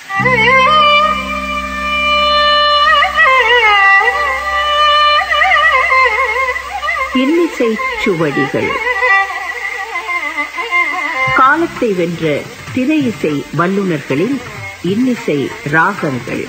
இன்னிசை சுவடிகள் காலத்தை வென்ற திரை இசை வல்லுநர்களின் இன்னிசை ராகங்கள்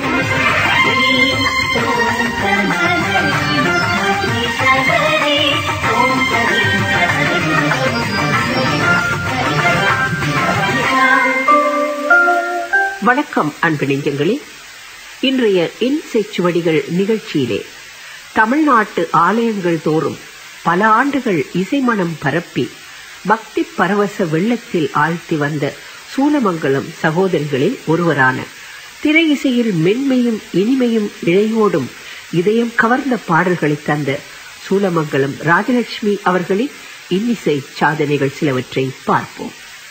வணக்கம் அன்பு நெஞ்சங்களே இன்றைய இன்னிசை சுவடிகள் நிகழ்ச்சியிலே தமிழ்நாட்டு ஆலயங்கள் தோறும் பல ஆண்டுகள் இசைமணம் பரப்பி பக்தி பரவச வெள்ளத்தில் ஆழ்த்தி வந்த சூலமங்கலம் சகோதரிகளில் ஒருவரான திரை இசையில் மென்மையும் இனிமையும் இழையோடும் இதயம் கவர்ந்த பாடல்களை தந்த சூலமங்கலம் ராஜலட்சுமி அவர்களின் இன்னிசை சாதனைகள் சிலவற்றை பார்ப்போம்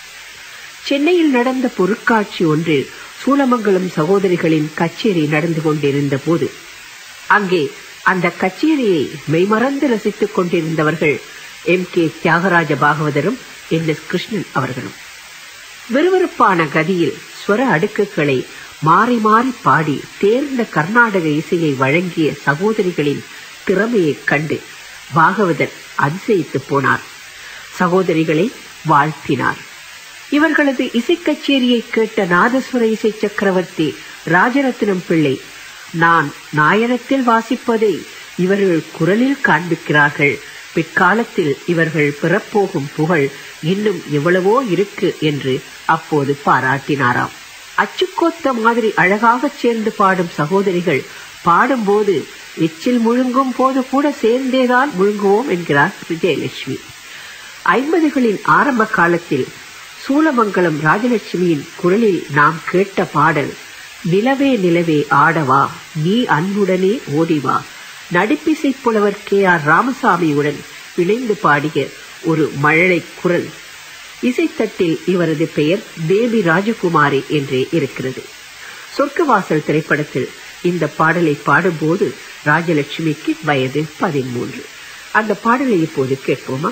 சென்னையில் நடந்த பொருட்காட்சி ஒன்றில் சூலமங்கலம் சகோதரிகளின் கச்சேரி நடந்து கொண்டிருந்த போது அங்கே அந்த கச்சேரியை மெய்மறந்து ரசித்துக் கொண்டிருந்தவர்கள் எம் கே தியாகராஜ பாகவதரும் என் எஸ் கிருஷ்ணன் அவர்களும் விறுவிறுப்பான கதியில் ஸ்வர அடுக்குகளை மாறி மாறி பாடி தேர்ந்த கர்நாடக இசையை வழங்கிய சகோதரிகளின் திறமையைக் கண்டு பாகவதர் அதிசயித்து போனார் சகோதரிகளை வாழ்த்தினார் இவர்களது இசைக் கச்சேரியை கேட்ட நாதஸ்வர இசை சக்கரவர்த்தி ராஜரத்னம் பிள்ளை நான் நாயனத்தில் வாசிப்பதை இவர்கள் குரலில் காண்பிக்கிறார்கள் பிற்காலத்தில் இவர்கள் பெறப்போகும் புகழ் இன்னும் எவ்வளவோ இருக்கு என்று அப்போது பாராட்டினாராம் அச்சுக்கோத்த மாதிரி அழகாகச் சேர்ந்து பாடும் சகோதரிகள் பாடும்போது எச்சில் முழுங்கும் போது கூட சேர்ந்தேதான் முழுங்குவோம் என்கிறார் விஜயலட்சுமி ஐம்பதுகளின் ஆரம்ப காலத்தில் சூலமங்கலம் ராஜலட்சுமியின் குரலில் நாம் கேட்ட பாடல் நிலவே நிலவே ஆடவா நீ அன்புடனே ஓடிவா நடிப்பிசை புலவர் கே ஆர் ராமசாமியுடன் இணைந்து பாடிய ஒரு மழலை குரல் இசைத்தட்டில் இவரது பெயர் தேவி ராஜகுமாரி என்றே இருக்கிறது சொர்க்கவாசல் திரைப்படத்தில் இந்த பாடலை பாடும்போது ராஜலட்சுமிக்கு வயது பதிமூன்று அந்த பாடலை இப்போது கேட்போமா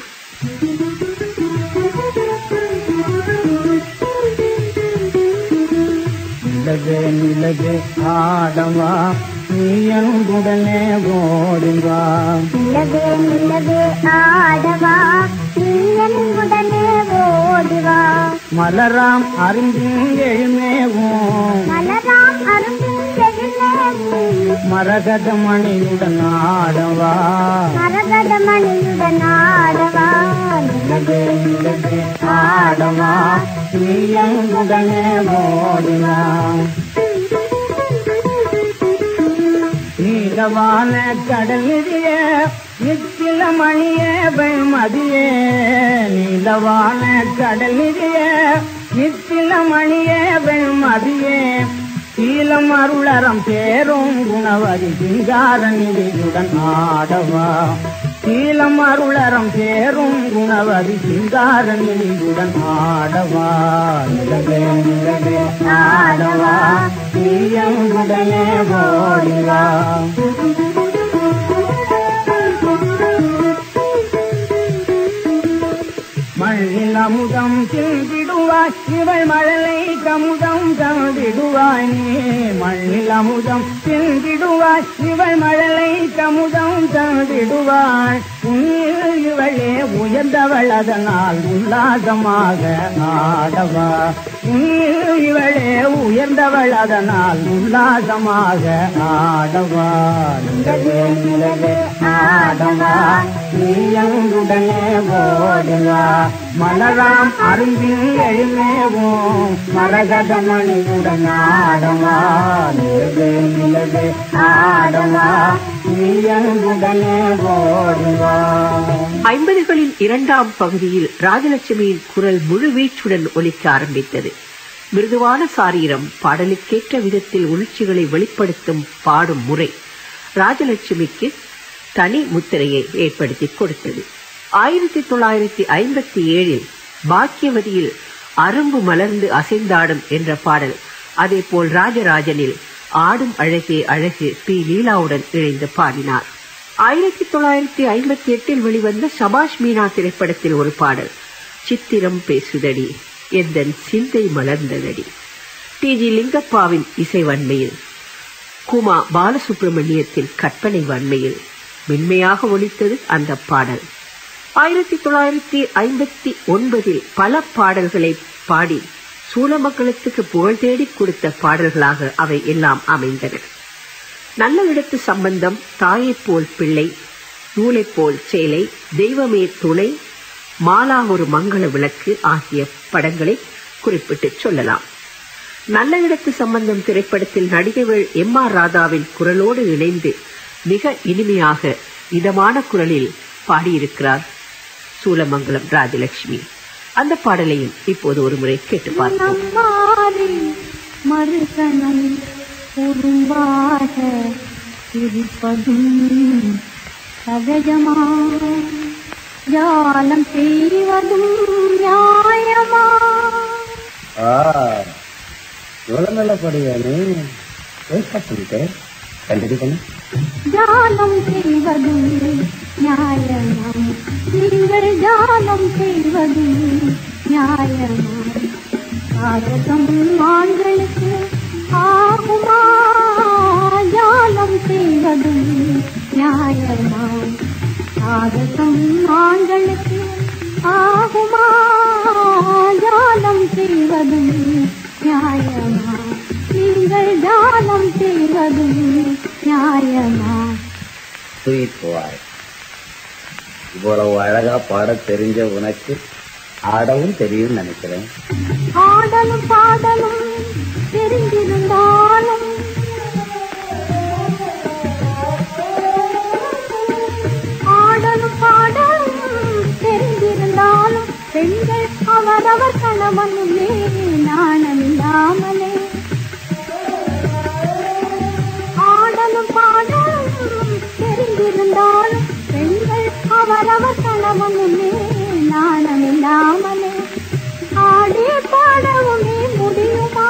நிலவே நிலவே ஆடவா நீ என்புடனே ஓடுவா நிலவே நிலவே ஆடவா நீ உடனே ஓடிவா மலராம் அரும்பின் எழுமேவும் மலராம் அரும்பின் மரகத மணியுடன் ஆடவா மரகத மணியுடன் ஆடவா நிலவே நிலவே ஆடவா நீ என்புடனே ஓடுவா நீலவான கடலிய நித்தில மணியே பயமதியே நீலவான கடலிய நித்தில மணியே பயமதியே சீலம் அருளறம் பேரும் குணவதி சிங்கார நிதியுடன் ஆடவா சீலம் அருளறம் பேரும் குணவதி சிங்கார நிதியுடன் ஆடவா நிலவே நிலவே ஆடவா நீயங்குடனே ஓடிவா மண்ணில் அமுதம் சிந்திடுவாய் இவள் மழலை கமுதம் தந்திடுவாய் நீ மண்ணில் அமுதம் சிந்திடுவாய் இவள் மழலை கமுதம் தந்திடுவாய் உன்னில் இவளே உயர்ந்தவள் அதனால் உல்லாசமாக ஆடவா உன்னில் இவளே உயர்ந்தவள் அதனால் உல்லாசமாக ஆடவா நிலவே நிலவே ஆடவா நீயங்குடனே ஓடுவா மலராம் அரும்பில் எழுமேவும் மரகத மணியுடன் ஆடவா நிலவே நிலவே ஆடவா நீயங்குடனே ஓடுவா ஐம்பதுகளின் இரண்டாம் பகுதியில் ராஜலட்சுமியின் குரல் முழு வீச்சுடன் ஒலிக்க ஆரம்பித்தது மிருதுவான சாரீரம் பாடலுக்கேற்ற விதத்தில் உணர்ச்சிகளை வெளிப்படுத்தும் பாடும் முறை ராஜலட்சுமிக்கு தனி முத்திரையை ஏற்படுத்தி கொடுத்தது ஆயிரத்தி தொள்ளாயிரத்தி ஐம்பத்தி ஏழில் பாக்கியவதியில் அரும்பு மலர்ந்து அசைந்தாடும் என்ற பாடல் அதேபோல் ராஜராஜனில் ஆடும் அழகே அழகு பி லீலாவுடன் இணைந்து பாடினார் ஆயிரத்தி தொள்ளாயிரத்தி ஐம்பத்தி எட்டில் வெளிவந்த சபாஷ் மீனா திரைப்படத்தில் ஒரு பாடல் சித்திரம் பேசுதடி எந்தன் சிந்தை மலர்ந்ததடி டி ஜி லிங்கப்பாவின் இசை வன்மையில் குமா பாலசுப்ரமணியத்தின் கற்பனை வன்மையில் மென்மையாக ஒலித்தது அந்த பாடல் ஆயிரத்தி தொள்ளாயிரத்தி ஐம்பத்தி ஒன்பதில் பல பாடல்களை பாடி சூளமங்கலத்துக்கு புகழ் தேடி கொடுத்த பாடல்களாக அவை எல்லாம் அமைந்தன நல்ல இடத்து சம்பந்தம் தாயைப் போல் பிள்ளை நூலைப் போல் சேலை தெய்வமே துணை மாலா ஒரு மங்கள விளக்கு ஆகிய படங்களை குறிப்பிட்டு சொல்லலாம் நல்ல இடத்து சம்பந்தம் திரைப்படத்தில் நடிகர்கள் எம் ஆர் ராதாவின் குரலோடு இணைந்து மிக இனிமையாக இதமான குரலில் பாடியிருக்கிறார் சூலமங்கலம் ராஜலட்சுமி அந்த பாடலையும் இப்போது ஒரு முறை கேட்டு பார்ப்போம் நம்மாரி மறுகணம் உருவாக இருப்பதும் சகஜமா ஜாலம் செய்வதும் நியாயமா ஆ எவ்வளவு நல்ல படியானு கேட்கட்டு கண்டிப்பா பண்ணு ஜாலம் செய்வதும் நியாயமா நீங்கள் ஜாலம் செய்வதும் நியாயமா காரகம் ஆண்களுக்கு ஆகுமா ஜாலம் செய்வதும் நியாயமா காரகம் ஆண்களுக்கு ஆகுமா ஜாலம் செய்வதும் நியாயமா நீங்கள் ஜாலம் செய்வதும் நியாயமா ஸ்வீட் பாய் இவ்வளவு அழகா பாட தெரிஞ்ச உனக்கு ஆடவும் தெரியும் நினைக்கிறேன் ஆடலும் பாடலும் தெரிந்திருந்தாலும் ஆடலும் பாடலும் தெரிந்திருந்தாலும் பெண்கள் அவரவர் கணவனுமே நாணமில்லாமலே ஆடலும் பாடலும் தெரிந்திருந்தாலும் பெண்கள் அவரவர் கணவனுமே நாணமில்லாமலே ஆடி பாடவுமே முடியுமா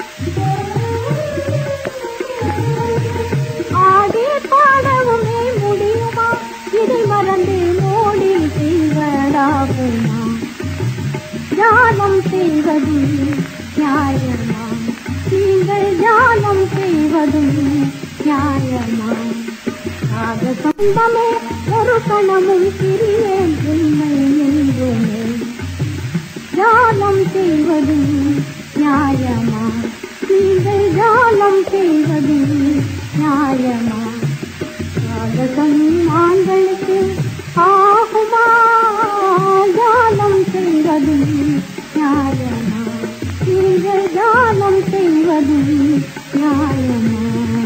ஆடி பாடவுமே முடியுமா இதை மறந்து மோடி செய்வதாகுமா தியானம் செய்வதும் நியாயமா நீங்கள் தியானம் செய்வதும் நியாயமா காத சொந்தமே ஒரு கணமும் சிறியேன் உண்மை என்றுமே தியானம் செய்வதும் நியாயமா நீங்கள் தியானம் செய்வதும் நியாயமா காதகம் ஆண்களுக்கு ஆகுமா தியானம் செய்வதும் நியாயமா நீங்கள் தியானம் செய்வதும் நியாயமா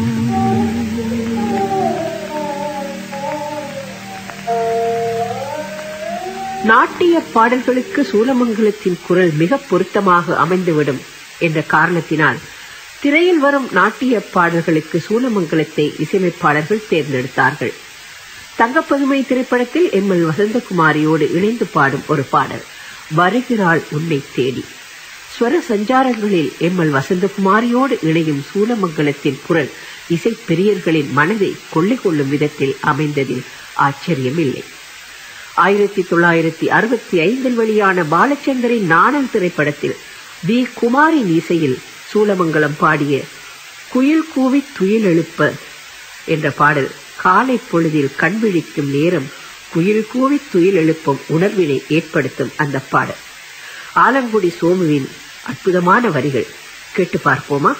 நாட்டிய பாடல்களுக்கு சூலமங்கலத்தின் குரல் மிக பொருத்தமாக அமைந்துவிடும் என்ற காரணத்தினால் திரையில் வரும் நாட்டிய பாடல்களுக்கு சூலமங்கலத்தை இசையமைப்பாளர்கள் தேர்ந்தெடுத்தார்கள் தங்கப்பதுமை திரைப்படத்தில் எம் எல் வசந்தகுமாரியோடு இணைந்து பாடும் ஒரு பாடல் வருகிறாள் உன்னை தேடி ஸ்வர சஞ்சாரங்களில் எம் எல் வசந்தகுமாரியோடு இணையும் சூலமங்கலத்தின் குரல் இசை பெரியர்களின் மனதை கொள்ளை கொள்ளும் விதத்தில் அமைந்ததில் ஆச்சரியமில்லை ஆயிரத்தி தொள்ளாயிரத்தி அறுபத்தி ஐந்தில் வெளியான பாலச்சந்தரின் நாணல் திரைப்படத்தில் வி குமாரின் இசையில் சூலமங்கலம் பாடிய குயில் கூவி துயில் எழுப்ப என்ற பாடல் காலை பொழுதில் கண்விழிக்கும் நேரம் குயில் கூவி துயில் எழுப்பும் உணர்வினை ஏற்படுத்தும் அந்த பாடல் ஆலங்குடி சோமுவின் அற்புதமான வரிகள் கேட்டு பார்ப்போமா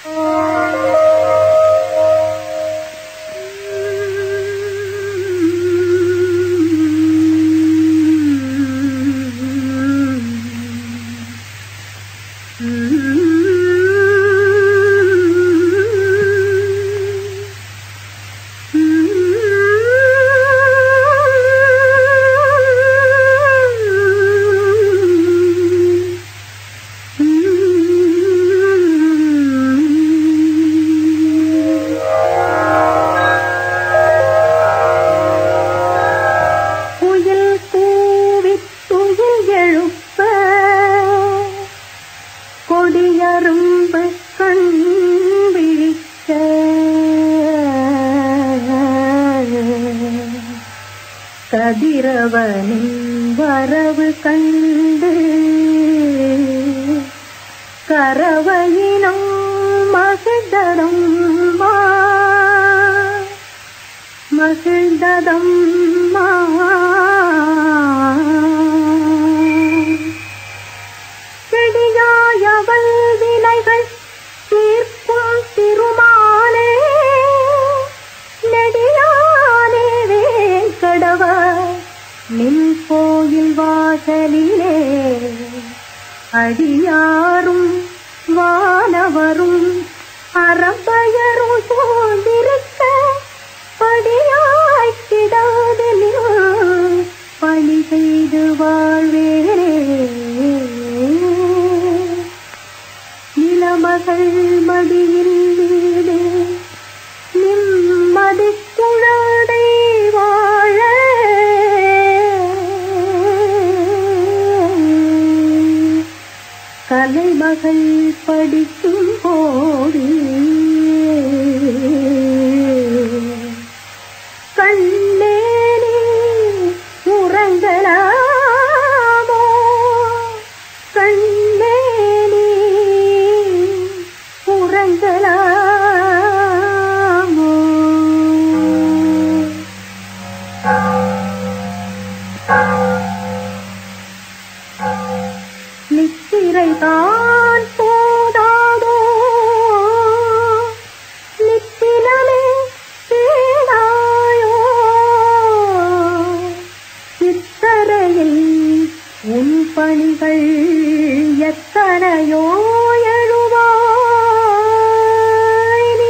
புயல் கூவி துயில் எழுப்ப கொடியரும்பு கண் விழிக்க கதிரவனின் வரவு கண்டு கரவையினம் மகிழ்ந்ததம்மா மகிழ்ந்ததம்மா செடியாயவள் வினைகள் தீர்க்கும் திருமாலே நெடியானே வேங்கடவ நின் கோயில் வாசலிலே அடியாரும் வானவரும் அறப்பயரும் சூழ்ந்திருக்க படியாய் கிடாது நில் பணி செய்து வாழ்வேரே நிலமகள் மடியில் வீடு நிம்மதி குழந்தை வாழ கலைமகள் படிக்கும் போது கண்ணேனே உறங்கலாமோ கண்ணேனே உறங்கலாமோ நித்திரைதான் போதாதோ நித்திலமே தேடாயோ சித்தரையில் உன் பணிகள் எத்தனையோ எழுவாய் நீ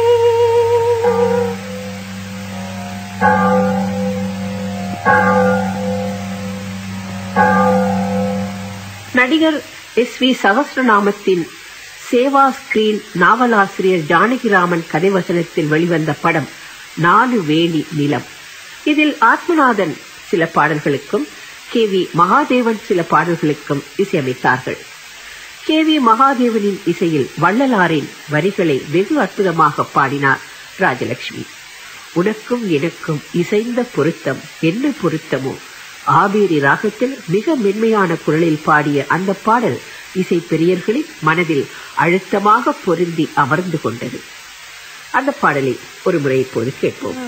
நடிகர் எஸ் வி சகஸ்ரநாமத்தின் சேவா ஸ்கிரீன் நாவலாசிரியர் ஜானகிராமன் கதைவசனத்தில் வெளிவந்த படம் நாலு வேலி நிலம் இதில் ஆத்மநாதன் சில பாடல்களுக்கும் கே வி மகாதேவன் சில பாடல்களுக்கும் இசையமைத்தார்கள் கே வி மகாதேவனின் இசையில் வள்ளலாரின் வரிகளை வெகு அற்புதமாக பாடினார் ராஜலட்சுமி உனக்கும் எனக்கும் இசைந்த பொருத்தம் என்ன பொருத்தமோ ஆபேரி ராகத்தில் மிக மென்மையான குரலில் பாடிய அந்த பாடல் இசை பெரியர்களின் மனதில் அழுத்தமாக பொருந்தி அமர்ந்து கொண்டது அந்த பாடலை ஒரு முறை இப்போது கேட்போம்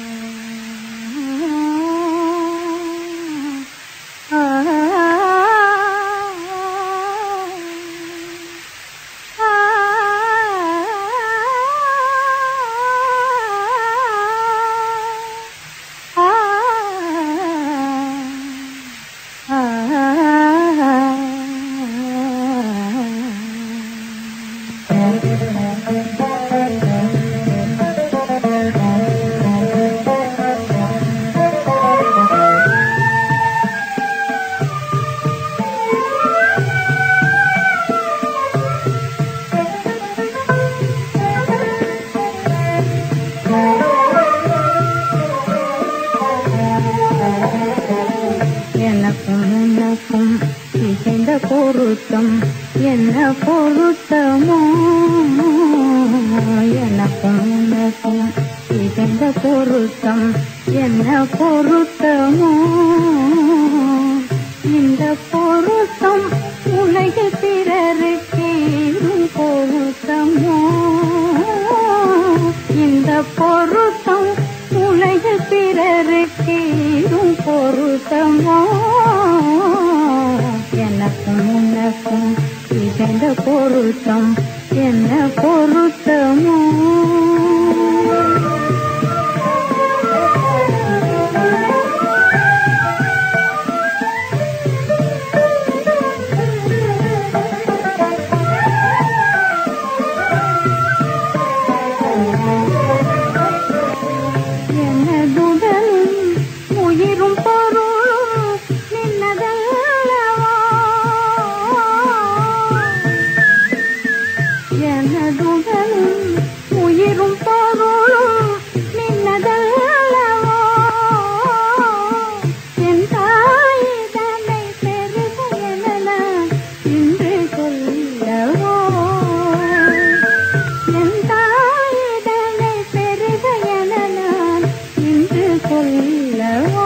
எனக்கும் உனக்கும் இசைந்த பொருத்தம் என்ன பொருத்தமோ எனக்கும் உனக்கும் இசைந்த பொருத்தம் என்ன பொருத்தமோ இந்த பொருத்தம் உலகில் பிறருக்கேறும் பொருத்தமோ இந்த பொருத்தம் உலகில் பிறருக்கேறும் பொருத்தமோ எனக்கும் உனக்கும் இசைந்த பொருத்தம் என்ன பொருத்தமோ எனதுடலும் உயிரும் பொருளும் நின்னதல்லவா எனதுடலும் உயிரும் பொருளும் நின்னதல்லவா என் தாயிதனை பெருக என இன்று சொல்லவோ என் தாயிதனை பெருக என நான் இன்று சொல்லவோ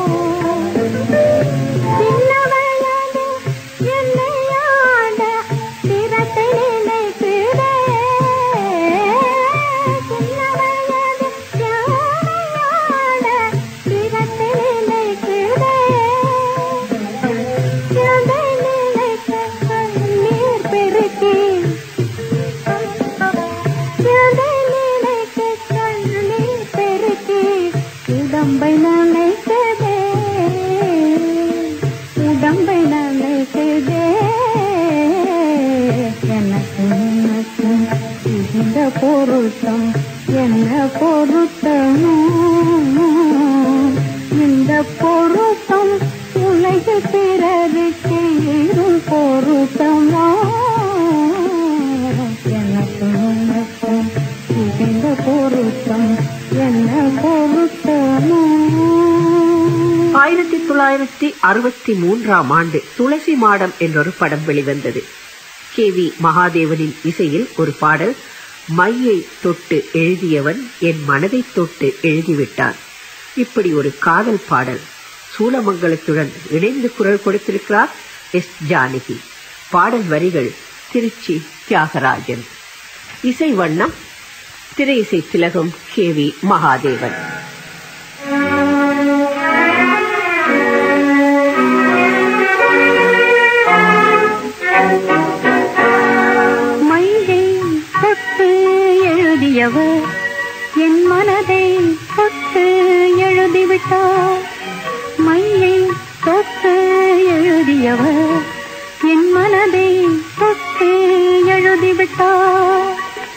சின்ன வயது என்னை ஆண்ட திறத்தை நினைக்கிறேன் பொருத்தம் என்ன பொருத்தமோ இந்த பொருத்தம் உலகில் பிறருக்கு இருள் பொருத்தமோ எனக்கும் உனக்கும் இந்த பொருத்தம் என்ன பொருத்தமோ ஆயிரத்தி தொள்ளாயிரத்தி அறுபத்தி மூன்றாம் ஆண்டு துளசி மாடம் என்றொரு படம் வெளிவந்தது கே வி மகாதேவனின் இசையில் ஒரு பாடல் மையை தொட்டு எழுதியவன் என் மனதை தொட்டு எழுதிவிட்டான் இப்படி ஒரு காதல் பாடல் சூலமங்கலத்துடன் இணைந்து குரல் கொடுத்திருக்கிறார் எஸ் ஜானகி பாடல் வரிகள் திருச்சி தியாகராஜன் இசை வண்ணம் திரை இசை திலகம் கே வி மகாதேவன் மையை தொட்டு எழுதியவர் என் மனதை தொட்டு எழுதிவிட்டார் மையை தொட்டு எழுதியவர் என் மனதை தொட்டு எழுதிவிட்டார்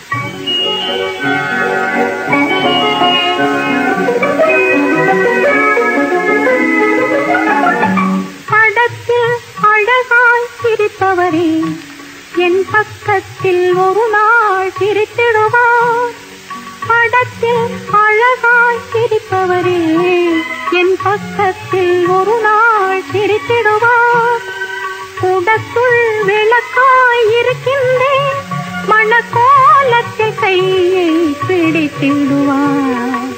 படத்தில் அழகாய் சிரிப்பவரே என் பக்கத்தில் ஒரு நாள் சிரித்திடுவார் படத்தில் அழகாய் சிரிப்பவரே என் பக்கத்தில் ஒரு நாள் சிரித்திடுவார் குடத்துள் விளக்காய் இருக்கின்றேன் மணக்கோலத்தில் கையை பிடித்திடுவார்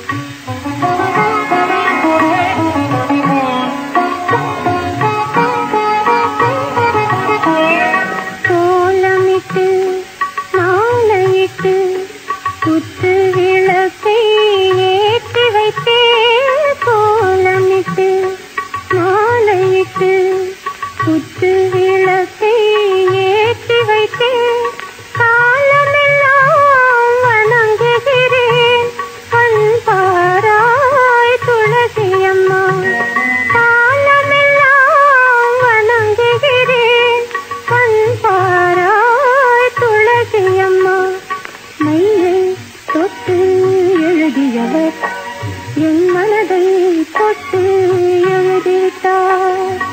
கோலமிட்டு மாலையிட்டு குத்து விளக்கை ஏற்றி வைத்தேன் கோலமிட்டு மாலையிட்டு குத்து விளக்கை ஏற்றி வைத்தேன் காலமெல்லாம் வணங்குகிறேன் அன்பாராய் துளசியம்மா காலமெல்லாம் வணங்குகிறேன் அன்பாராய் துளசியம்மா மையை தொட்டு எழுதியவர் என் மனதை தொட்டு எழுதிவிட்டார்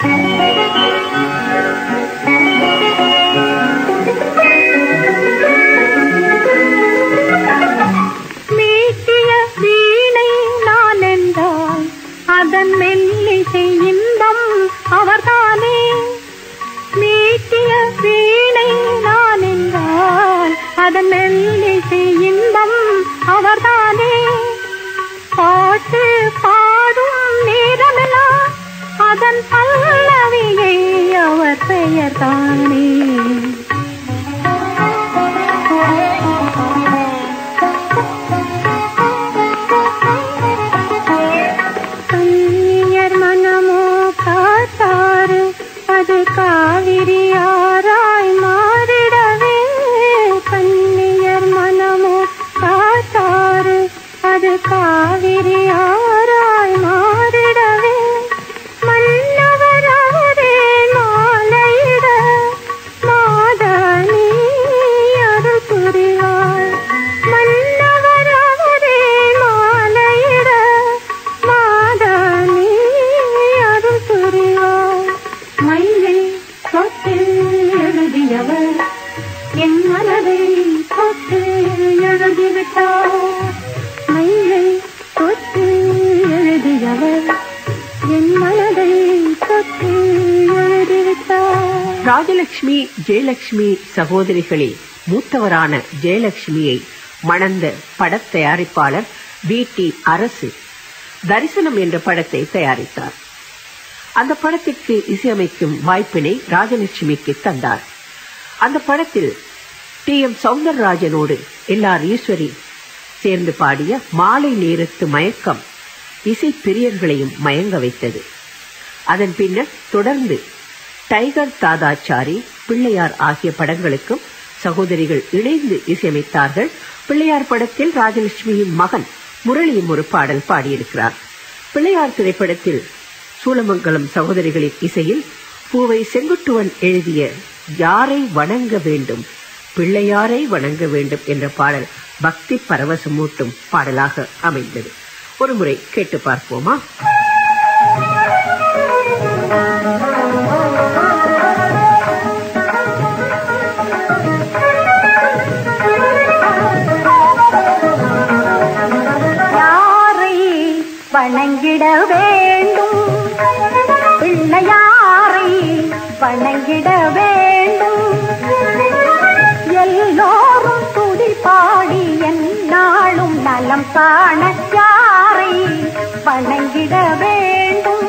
மீட்டிய வீணை நான் என்றால் அதன் மெல்லிசை இன்பம் அவர்தானே மீட்டிய வீணை நான் என்றால் அதன் மெல்லிசை இன்பம் அவர்தானே பாட்டு பாடும் நேரமெல்லாம் அதன் பல்லவியை அவர் பெயர்தானே கண்ணியர் மனமோ காத்தாறு அது காவிரியாராய் மாறிடவே கண்ணியர் மனமோ காத்தாறு அது காவிரியாராய் மாறிடவே மன்னவரவரே மாலையிட மாதனி அருள் புரிவாள் மன்னவரவரே மாலையிட மாதனி அருள் புரிவாள் மயிலை தொட்டு எழுதியவர் என் மனதை தொட்டு எழுதிவிட்டார் மயிலை தொட்டு எழுதியவர் என் மனதை தொட்டு எழுதிவிட்டார் ராஜலட்சுமி ஜெயலட்சுமி சகோதரிகளில் மூத்தவரான ஜெயலட்சுமியை மணந்த படத் தயாரிப்பாளர் பி டி அரசு தரிசனம் என்ற படத்தை தயாரித்தார் அந்த படத்திற்கு இசையமைக்கும் வாய்ப்பினை ராஜலட்சுமிக்கு தந்தார் அந்த படத்தில் டி எம் சவுந்தரராஜனோடு எல் ஆர் ஈஸ்வரி சேர்ந்து பாடிய மாலை நேரத்து மயக்கம் இசை பிரியர்களையும் மயங்க வைத்தது அதன் பின்னர் தொடர்ந்து டைகர் தாதாச்சாரி பிள்ளையார் ஆகிய படங்களுக்கும் சகோதரிகள் இணைந்து இசையமைத்தார்கள் பிள்ளையார் படத்தில் ராஜலட்சுமியின் மகன் முரளியும் ஒரு பாடல் பாடியிருக்கிறார் பிள்ளையார் திரைப்படத்தில் சூலமங்கலம் சகோதரிகளின் இசையில் பூவை செங்குட்டுவன் எழுதிய யாரை வணங்க வேண்டும் பிள்ளையாரை வணங்க வேண்டும் என்ற பாடல் பக்தி பரவசமூட்டும் பாடலாக அமைந்தது ஒருமுறை கேட்டு பார்ப்போமா யாரை வணங்கிட வேண்டும் பிள்ளையாரை வணங்கிட வேண்டும் எல்லோரும் துதி பாடி என்னாலும் நலம் காண யாரை வணங்கிட வேண்டும்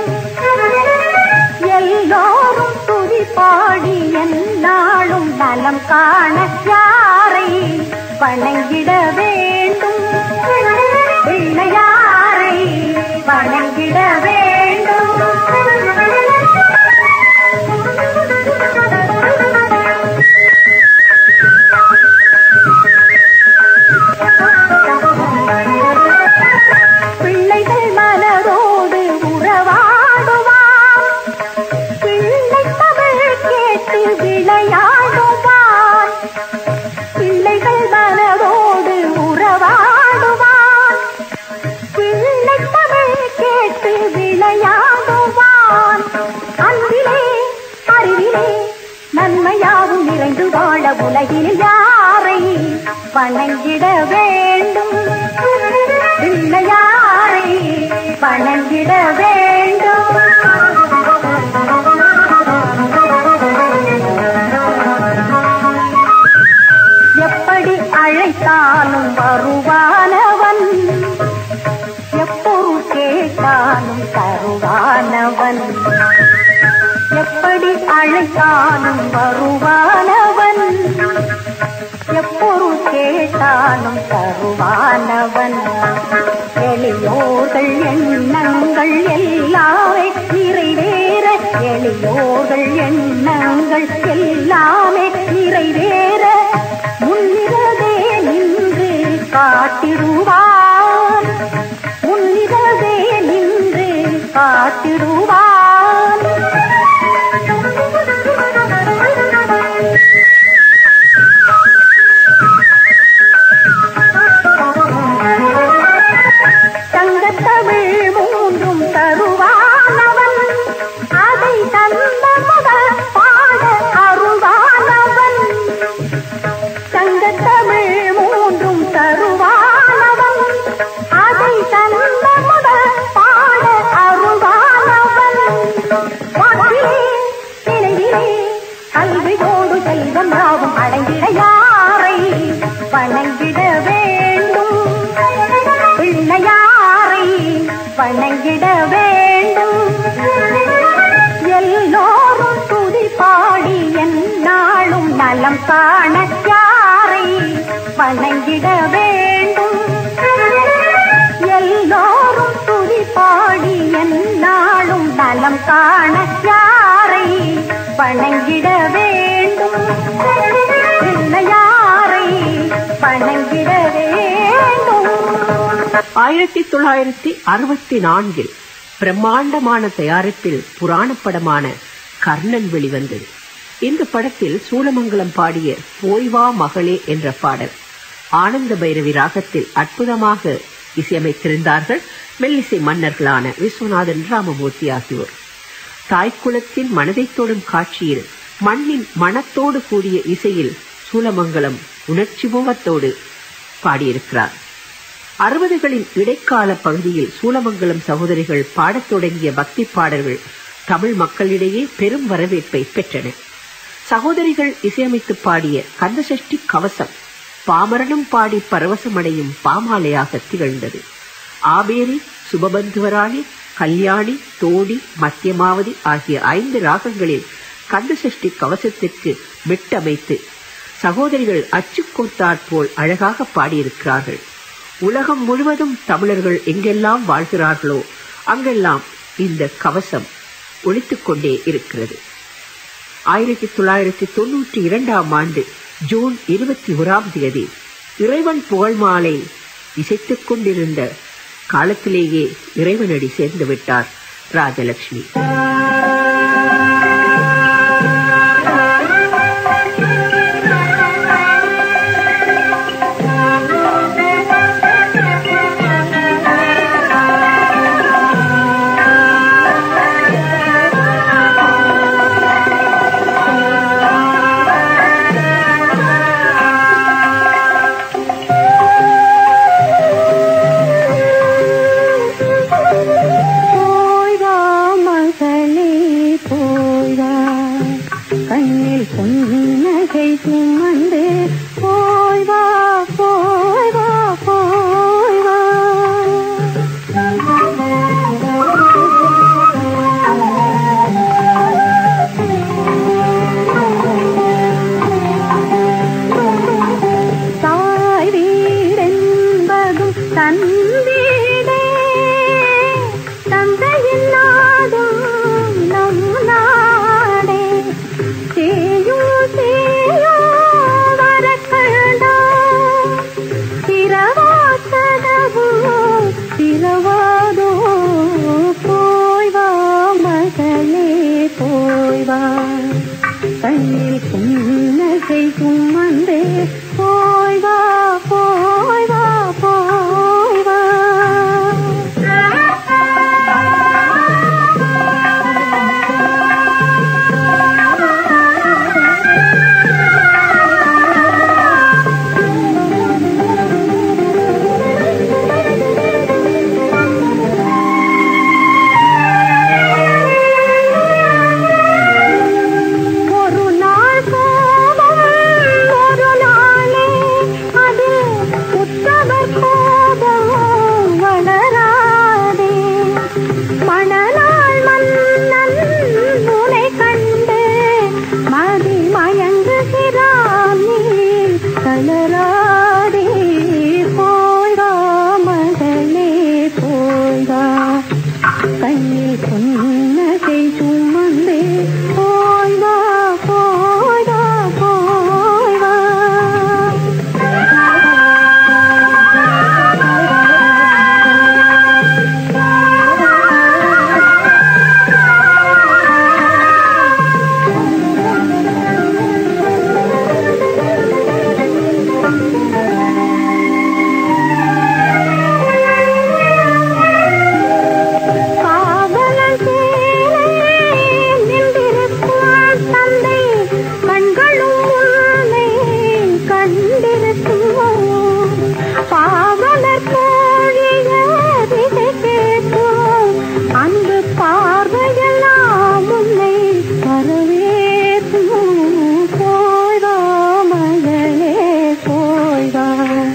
எல்லோரும் துதி பாடி என்னாலும் நலம் காண யாரை வணங்கிட வேண்டும் பிள்ளையாரை வணங்கிட வேண்டும் பிள்ளைகள் மலரோடு உறவாடுவார் பிள்ளை தமிழ் கேட்டு விளையாடுவார் பிள்ளைகள் மலரோடு உறவாடுவார் பிள்ளை தமிழ் கேட்டு விளையாடுவான் அன்பிலே அறிவிலே நன்மையாவும் நிறைந்து வாழ உலகில் யாரை வணங்கிட வேண்டும் பிள்ளையாரை வணங்கிட வேண்டும் எப்படி அழைத்தாலும் வருவானவன் எப்பொரு கேட்டாலும் தருவானவன் எப்படி அழைத்தாலும் வருவானவன் எப்பொரு கேட்டாலும் தருவானவன் எளியோர்கள் எண்ணங்கள் எல்லாமே நிறைவேற எளியோர்கள் எண்ணங்கள் எல்லாமே நிறைவேற முன்னிறதே நின்று காட்டிடுவான் முன்னிறதே நின்று காட்டிடுவான் தங்கத்தமிழ் மூன்றும் தருவானவன் அதை தந்த முதல் பாட அருவானவன் தங்கத்தமிழ் மூன்றும் தருவானவன் அதை தந்த முதல் பாட அருவானவன் வாக்கிலே நினைவிலே கல்வியோடு செல்வம் யாவும் அடங்கிட யாரை வணங்கிட வேண்டும் பிள்ளையாரை வணங்கிட வேண்டும் எல்லோரும் துதி பாடி என்னாலும் நலம் காண யாரை வணங்கிட வேண்டும் எல்லோரும் துதி பாடி என்னாலும் நலம் காண யாரை வணங்கிட வேண்டும் பிள்ளையாரை வணங்கிட வேண்டும் ஆயிரத்தி தொள்ளாயிரத்தி அறுபத்தி நான்கில் பிரம்மாண்டமான தயாரிப்பில் புராணப் படமான கர்ணன் வெளிவந்தது இந்த படத்தில் சூலமங்கலம் பாடிய போய்வா மகளே என்ற பாடல் ஆனந்த பைரவி ராகத்தில் அற்புதமாக இசையமைத்திருந்தார்கள் மெல்லிசை மன்னர்களான விஸ்வநாதன் ராமமூர்த்தி ஆகியோர் தாய்க்குலத்தின் மனதை தொடும் காட்சியில் மண்ணின் மனத்தோடு கூடிய இசையில் சூலமங்கலம் உணர்ச்சி முகத்தோடு பாடியிருக்கிறார் அறுபதுகளின் இடைக்கால பகுதியில் சூலமங்கலம் சகோதரிகள் பாடத் தொடங்கிய பக்தி பாடல்கள் தமிழ் மக்களிடையே பெரும் வரவேற்பை பெற்றன சகோதரிகள் இசையமைத்து பாடிய கந்தசஷ்டி கவசம் பாமரனும் பாடி பரவசமடையும் பாமாலையாக திகழ்ந்தது ஆபேரி சுபபந்துவராணி கல்யாணி தோடி மத்தியமாவதி ஆகிய ஐந்து ராகங்களில் கந்தசஷ்டி கவசத்திற்கு மெட்டமைத்து சகோதரிகள் அச்சுக்கோத்தாற் போல் அழகாக பாடியிருக்கிறார்கள் உலகம் முழுவதும் தமிழர்கள் எங்கெல்லாம் வாழ்கிறார்களோ அங்கெல்லாம் இந்த கவசம் ஒலித்துக் கொண்டே இருக்கிறது ஆயிரத்தி தொள்ளாயிரத்தி தொன்னூற்றி இரண்டாம் ஆண்டு ஜூன் இருபத்தி ஓராம் தேதி இறைவன் புகழ் மாலை இசைத்துக் கொண்டிருந்த காலத்திலேயே இறைவனடி சேர்ந்து விட்டார் ராஜலட்சுமி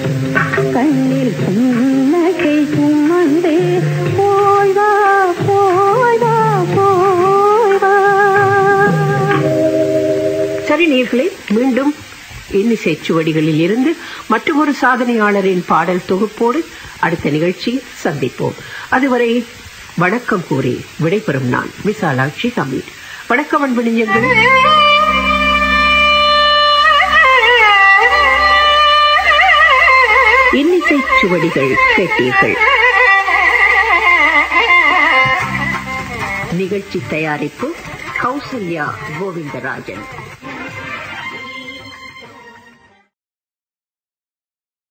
கண்ணில் புன்னகை சுமந்தே போய் வா போய் வா போய் வா சரி நேர்களே மீண்டும் இன்னிசை சுவடிகளில் இருந்து மற்றொரு சாதனையாளரின் பாடல் தொகுப்போடு அடுத்த நிகழ்ச்சியில் சந்திப்போம் அதுவரை வணக்கம் கூறி விடைபெறும் நான் விசாலாட்சி ஹமீத் வணக்கம் அன்பு நெஞ்சங்களே இன்னிசை சுவடிகள் கேட்டீர்கள் நிகழ்ச்சி தயாரிப்பு கௌசல்யா கோவிந்தராஜன்